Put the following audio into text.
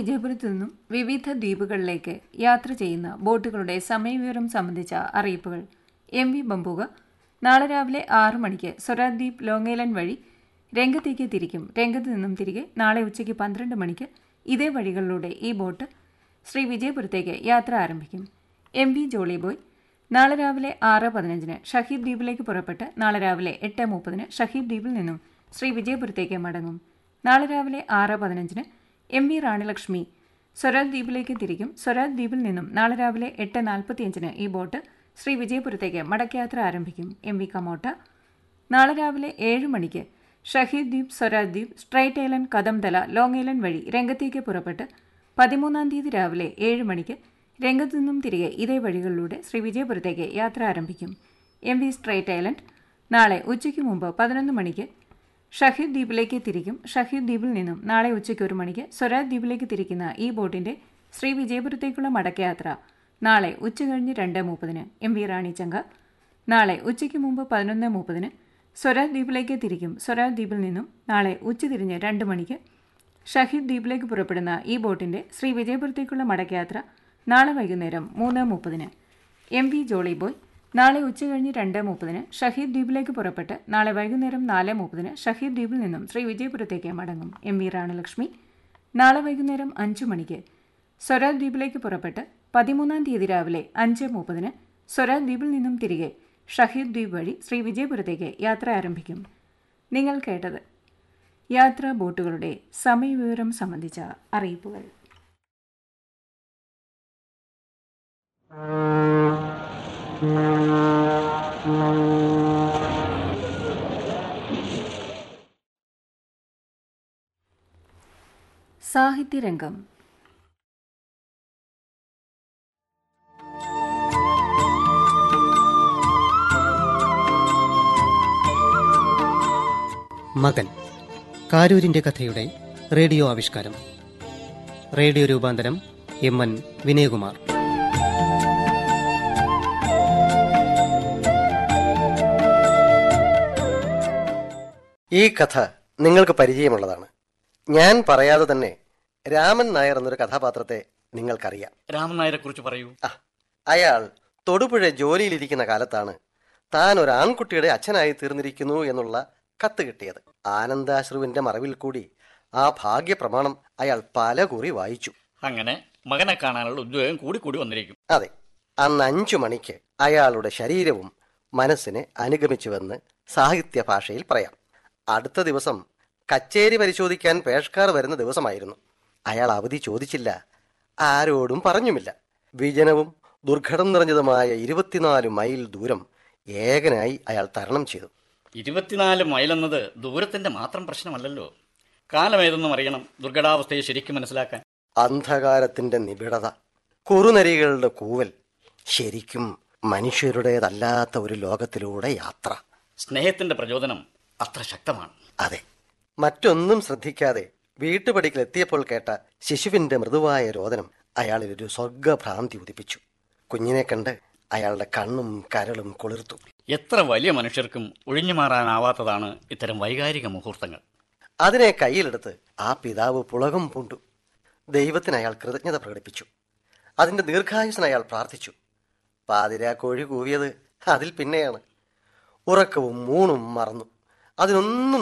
വിജയപുരത്തു നിന്നും വിവിധ ദ്വീപുകളിലേക്ക് യാത്ര ചെയ്യുന്ന ബോട്ടുകളുടെ സമയവിവരം സംബന്ധിച്ച അറിയിപ്പുകൾ എം വി ബംബുക നാളെ രാവിലെ ആറു മണിക്ക് സ്വരാദ്വീപ് ലോങ്ങേലൻ വഴി രംഗത്തേക്ക് തിരിക്കും രംഗത്ത് നിന്നും തിരികെ നാളെ ഉച്ചയ്ക്ക് പന്ത്രണ്ട് മണിക്ക് ഇതേ വഴികളിലൂടെ ഈ ബോട്ട് ശ്രീ വിജയപുരത്തേക്ക് യാത്ര ആരംഭിക്കും എം വി ജോളി ബോയ് നാളെ രാവിലെ ആറ് പതിനഞ്ചിന് ഷഹീദ് ദ്വീപിലേക്ക് പുറപ്പെട്ട് നാളെ രാവിലെ എട്ട് മുപ്പതിന് ഷഹീദ് ദ്വീപിൽ നിന്നും ശ്രീ വിജയപുരത്തേക്ക് മടങ്ങും നാളെ രാവിലെ ആറ് പതിനഞ്ചിന് എം വി റാണിലക്ഷ്മി സ്വരാജ് ദ്വീപിലേക്ക് തിരിക്കും സ്വരാജ് ദ്വീപിൽ നിന്നും നാളെ രാവിലെ എട്ട് നാൽപ്പത്തിയഞ്ചിന് ഈ ബോട്ട് ശ്രീ വിജയപുരത്തേക്ക് മടക്കയാത്ര ആരംഭിക്കും എം വി കമോട്ട നാളെ രാവിലെ ഏഴ് മണിക്ക് Shaheed Dweep Swaraj Dweep strait island Kadamtala long island വഴി രംഗത്തേക്ക് പുറപ്പെട്ട് പതിമൂന്നാം തീയതി രാവിലെ ഏഴ് മണിക്ക് രംഗത്തു നിന്നും തിരികെ ഇതേ വഴികളിലൂടെ ശ്രീ വിജയപുരത്തേക്ക് യാത്ര ആരംഭിക്കും എം വി സ്ട്രൈറ്റ് ഐലൻഡ് നാളെ ഉച്ചയ്ക്ക് മുമ്പ് പതിനൊന്ന് മണിക്ക് ഷഹീദ് ദ്വീപിലേക്ക് തിരിക്കും ഷഹീദ് ദ്വീപിൽ നിന്നും നാളെ ഉച്ചയ്ക്ക് ഒരു മണിക്ക് സ്വരാജ് ദ്വീപിലേക്ക് തിരിക്കുന്ന ഈ ബോട്ടിന്റെ ശ്രീ വിജയപുരത്തേക്കുള്ള മടക്കയാത്ര നാളെ ഉച്ചകഴിഞ്ഞ് രണ്ട് മുപ്പതിന് എം വി റാണി ചങ്ക നാളെ ഉച്ചയ്ക്ക് മുമ്പ് പതിനൊന്ന് മുപ്പതിന് സ്വരാജ് ദ്വീപിലേക്ക് തിരിക്കും സ്വരാജ് ദ്വീപിൽ നിന്നും നാളെ ഉച്ചതിരിഞ്ഞ് രണ്ട് മണിക്ക് ഷഹീദ് ദ്വീപിലേക്ക് പുറപ്പെടുന്ന ഈ ബോട്ടിന്റെ ശ്രീ വിജയപുരത്തേക്കുള്ള മടക്കയാത്ര നാളെ വൈകുന്നേരം മൂന്ന് മുപ്പതിന് എം വി ജോളി ബോയ് നാളെ ഉച്ചകഴിഞ്ഞ് രണ്ട് മുപ്പതിന് ഷഹീദ് ദ്വീപിലേക്ക് പുറപ്പെട്ട് നാളെ വൈകുന്നേരം നാല് മുപ്പതിന് ഷഹീദ് ദ്വീപിൽ നിന്നും ശ്രീ വിജയപുരത്തേക്ക് മടങ്ങും എം വി റാണലക്ഷ്മി നാളെ വൈകുന്നേരം അഞ്ചു മണിക്ക് സ്വരാജ് ദ്വീപിലേക്ക് പുറപ്പെട്ട് പതിമൂന്നാം തീയതി രാവിലെ അഞ്ച് മുപ്പതിന് സ്വരാജ് ദ്വീപിൽ നിന്നും തിരികെ ഷഹീദ് ദ്വീപ് വഴി ശ്രീ വിജയപുരത്തേക്ക് യാത്ര ആരംഭിക്കും നിങ്ങൾ കേട്ടത് യാത്രാ ബോട്ടുകളുടെ സമയവിവരം സംബന്ധിച്ച അറിയിപ്പുകൾ സാഹിത്യരംഗം മകൻ കാരൂരിന്റെ കഥയുടെ റേഡിയോ ആവിഷ്കാരം റേഡിയോ രൂപാന്തരം എം എൻ വിനയകുമാർ ഈ കഥ നിങ്ങൾക്ക് പരിചയമുള്ളതാണ് ഞാൻ പറയാതെ തന്നെ രാമൻ നായർ എന്നൊരു കഥാപാത്രത്തെ നിങ്ങൾക്കറിയാം രാമൻ നായരെ കുറിച്ച് പറയൂ ആ അയാൾ തൊടുപുഴ ജോലിയിലിരിക്കുന്ന കാലത്താണ് താൻ ഒരു ആൺകുട്ടിയുടെ അച്ഛനായി തീർന്നിരിക്കുന്നു എന്നുള്ള കത്ത് കിട്ടിയത് ആനന്ദാശ്രുവിന്റെ മറവിൽ കൂടി ആ ഭാഗ്യപ്രമാണം അയാൾ പല കുറി വായിച്ചു അങ്ങനെ മകനെ കാണാനുള്ള ഉദ്യോഗം കൂടി കൂടി വന്നിരിക്കും അതെ അന്ന് അഞ്ചു മണിക്ക് അയാളുടെ ശരീരവും മനസ്സിനെ അനുഗമിച്ചുവെന്ന് സാഹിത്യ ഭാഷയിൽ പറയാം അടുത്ത ദിവസം കച്ചേരി പരിശോധിക്കാൻ പേഷ്കാർ വരുന്ന ദിവസമായിരുന്നു അയാൾ അവധി ചോദിച്ചില്ല ആരോടും പറഞ്ഞുമില്ല വിജനവും ദുർഘടം നിറഞ്ഞതുമായ ഇരുപത്തിനാല് മൈൽ ദൂരം ഏകനായി അയാൾ തരണം ചെയ്തു ഇരുപത്തിനാല് മൈലെന്നത് ദൂരത്തിന്റെ മാത്രം പ്രശ്നമല്ലല്ലോ കാലമേതെന്നും അറിയണം ദുർഘടാവസ്ഥയെ ശരിക്കും മനസ്സിലാക്കാൻ അന്ധകാരത്തിന്റെ നിബിഡത കുറുനരികളുടെ കൂവൽ ശരിക്കും മനുഷ്യരുടേതല്ലാത്ത ഒരു ലോകത്തിലൂടെ യാത്ര സ്നേഹത്തിന്റെ പ്രചോദനം അത്ര ശക്തമാണ് അതെ മറ്റൊന്നും ശ്രദ്ധിക്കാതെ വീട്ടുപടിക്കൽ എത്തിയപ്പോൾ കേട്ട ശിശുവിന്റെ മൃദുവായ രോദനം അയാളിൽ ഒരു സ്വർഗഭ്രാന്തി ഉദിപ്പിച്ചു കുഞ്ഞിനെ കണ്ട് അയാളുടെ കണ്ണും കരളും കുളിർത്തു എത്ര വലിയ മനുഷ്യർക്കും ഒഴിഞ്ഞു മാറാനാവാത്തതാണ് ഇത്തരം വൈകാരിക മുഹൂർത്തങ്ങൾ അതിനെ കയ്യിലെടുത്ത് ആ പിതാവ് പുളകം പൂണ്ടു ദൈവത്തിന് അയാൾ കൃതജ്ഞത പ്രകടിപ്പിച്ചു അതിന്റെ ദീർഘായുസിന് അയാൾ പ്രാർത്ഥിച്ചു പാതിരാ കോഴി കൂവിയത് അതിൽ പിന്നെയാണ് ഉറക്കവും ഊണും മറന്നു അതിനൊന്നും